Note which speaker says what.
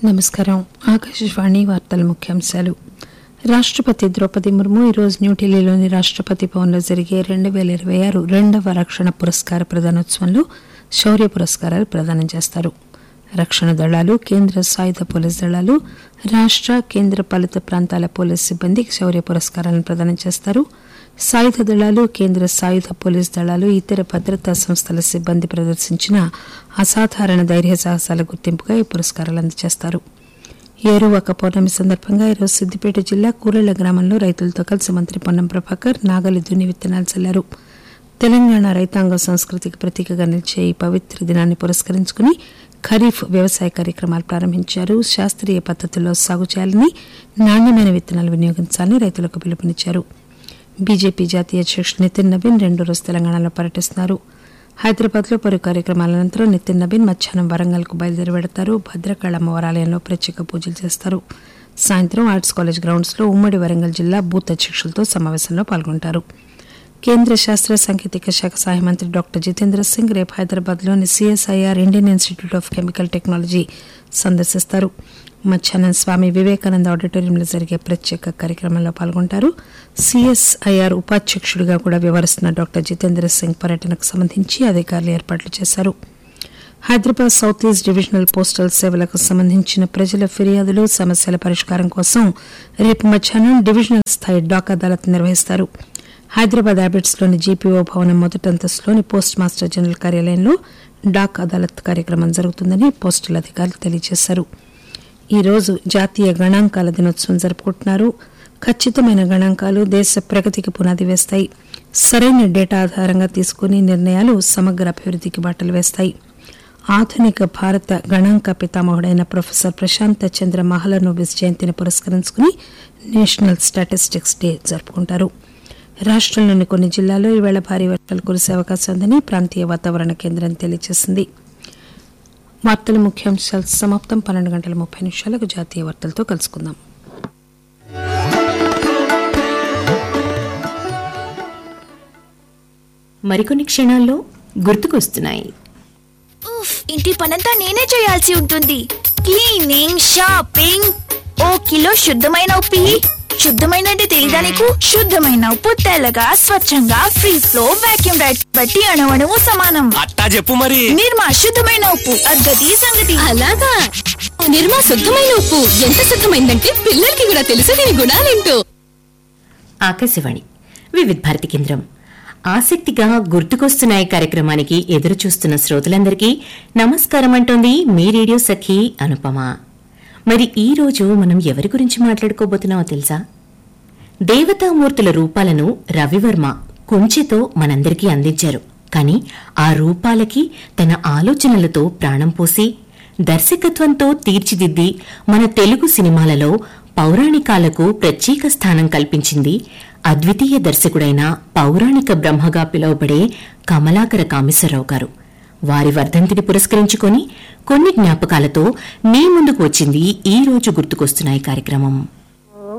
Speaker 1: నమస్కారం ఆకాశవాణి వార్తల ముఖ్యాంశాలు రాష్టపతి ద్రౌపది ముర్ము ఈరోజు న్యూఢిల్లీలోని రాష్టపతి భవన్లో జరిగే రెండు వేల ఇరవై ఆరు రెండవ రక్షణ పురస్కార ప్రదానోత్సవంలో శౌర్య పురస్కారాలు ప్రదానం చేస్తారు రక్షణ దళాలు కేంద్ర సాయుధ పోలీస్ దళాలు రాష్ట కేంద్ర పాలిత ప్రాంతాల పోలీస్ సిబ్బందికి శౌర్య పురస్కారాలను ప్రదానం చేస్తారు సాయుధ దళాలు కేంద్ర సాయుధ పోలీస్ దళాలు ఇతర భద్రతా సంస్థల సిబ్బంది ప్రదర్శించిన అసాధారణ ధైర్య సాహసాల గుర్తింపుగా ఈ పురస్కారాలు అందజేస్తారు ఏరువాక పౌర్ణమి సందర్భంగా ఈరోజు సిద్దిపేట జిల్లా కూరెళ్ల గ్రామంలో రైతులతో కలిసి మంత్రి పొన్నం ప్రభాకర్ నాగలి దున్ని విత్తనాలు చల్లారు తెలంగాణ రైతాంగ సంస్కృతికి ప్రతీకగా నిలిచే ఈ పవిత్ర దినాన్ని పురస్కరించుకుని ఖరీఫ్ వ్యవసాయ కార్యక్రమాలు ప్రారంభించారు శాస్త్రీయ పద్దతుల్లో సాగు చేయాలని నాణ్యమైన విత్తనాలు వినియోగించాలని రైతులకు పిలుపునిచ్చారు బీజేపీ జాతీయ అధ్యక్షుడు నితిన్ నవీన్ రెండు రోజు తెలంగాణలో పర్యటిస్తున్నారు హైదరాబాద్ లో పలు కార్యక్రమాల అనంతరం నితిన్ నవీన్ మధ్యాహ్నం వరంగల్ కు బయలుదేరి వెడతారు భద్రకాళ అమ్మవారి ఆలయంలో ప్రత్యేక పూజలు చేస్తారు సాయంత్రం ఆర్ట్స్ కాలేజ్ గ్రౌండ్స్ లో ఉమ్మడి వరంగల్ జిల్లా బూత్ అధ్యక్షులతో సమావేశంలో పాల్గొంటారు కేంద్ర శాస్త్ర సాంకేతిక శాఖ సహాయ మంత్రి డాక్టర్ జితేంద్ర సింగ్ రేపు హైదరాబాద్ లోని CSIR Indian Institute of Chemical Technology సందర్శిస్తారు మధ్యాహ్నం స్వామి వివేకానంద ఆడిటోరియంలో జరిగే ప్రత్యేక కార్యక్రమంలో పాల్గొంటారు సిఎస్ఐఆర్ ఉపాధ్యక్షుడిగా కూడా వ్యవహరిస్తున్న డాక్టర్ జితేంద్ర సింగ్ పర్యటనకు సంబంధించి అధికారులు ఏర్పాట్లు చేశారు Hyderabad south east divisional postal సేవలకు సంబంధించిన ప్రజల ఫిర్యాదులు సమస్యల పరిష్కారం కోసం రేపు మధ్యాహ్నం డివిజనల్ స్థాయి డాక్ అదాలత్ నిర్వహిస్తారు హైదరాబాద్ హ్యాబిట్స్ లోని జీపీఓ భవనం మొదటి అంతస్తులోని పోస్ట్ మాస్టర్ జనరల్ కార్యాలయంలో డాక్ అదాలత్ కార్యక్రమం జరుగుతుందని పోస్టల్ అధికారులు తెలియజేశారు ఈ రోజు జాతీయ గణాంకాల దినోత్సవం జరుపుకుంటున్నారు ఖచ్చితమైన గణాంకాలు దేశ ప్రగతికి పునాది వేస్తాయి సరైన డేటా ఆధారంగా తీసుకుని నిర్ణయాలు సమగ్ర అభివృద్ధికి బాటలు వేస్తాయి ఆధునిక భారత గణాంక పితామహుడైన ప్రొఫెసర్ ప్రశాంత్ చంద్ర మహలనోబిస్ జయంతిని పురస్కరించుకుని నేషనల్ స్టాటిస్టిక్స్ డే జరుపుకుంటారు రాష్టంలోని కొన్ని జిల్లాల్లో ఈవేళ భారీ వర్షాలు కురిసే అవకాశం ఉందని ప్రాంతీయ వాతావరణ కేంద్రం తెలియజేసింది వార్తల ముఖ్యాంశాలు సమాప్తం పన్నెండు గంటల ముప్పై నిమిషాలకు జాతీయ వార్తలతో కలుసుకుందాం
Speaker 2: మరికొన్ని క్షణాల్లో గుర్తుకొస్తున్నాయి
Speaker 3: ఉఫ్ ఇంటి పనంతా నేనే చేయాల్సి ఉంటుంది క్లీనింగ్ షాపింగ్ ఓ కిలో శుద్ధమైన ఉప్పి శుద్ధమైన అంటే తెలీదా నీకు శుద్ధమైన ఉప్పు తెల్లగా స్వచ్ఛంగా ఫ్రీ ఫ్లో వాక్యూమ్ రైట్ బట్టి అణవణము సమానం
Speaker 4: అట్టా చెప్పు మరి
Speaker 3: నిర్మా శుద్ధమైన ఉప్పు అద్దది సంగతి
Speaker 5: అలాగా నిర్మా శుద్ధమైన ఉప్పు ఎంత శుద్ధమైందంటే పిల్లలకి కూడా తెలుసు దీని గుణాలేంటో
Speaker 2: ఆకాశవాణి వివిధ భారతి కేంద్రం ఆసక్తిగా గుర్తుకొస్తున్నాయి కార్యక్రమానికి ఎదురు చూస్తున్న శ్రోతలందరికీ నమస్కారం అంటోంది మీ రేడియో సఖి అనుపమ మరి ఈ రోజు మనం ఎవరి గురించి మాట్లాడుకోబోతున్నామో తెలుసా దేవతామూర్తుల రూపాలను రవివర్మ కుంచెతో మనందరికీ అందించారు కాని ఆ రూపాలకి తన ఆలోచనలతో ప్రాణం పోసి దర్శకత్వంతో తీర్చిదిద్ది మన తెలుగు సినిమాలలో పౌరాణికాలకు ప్రత్యేక స్థానం కల్పించింది అద్వితీయ దర్శకుడైన పౌరాణిక బ్రహ్మగా పిలువబడే కమలాకర కామేశ్వరరావు గారు వారి వర్ధంతిని పురస్కరించుకొని కొన్ని జ్ఞాపకాలతో మీ ముందుకు వచ్చింది ఈ రోజు గుర్తుకొస్తున్నాయి కార్యక్రమం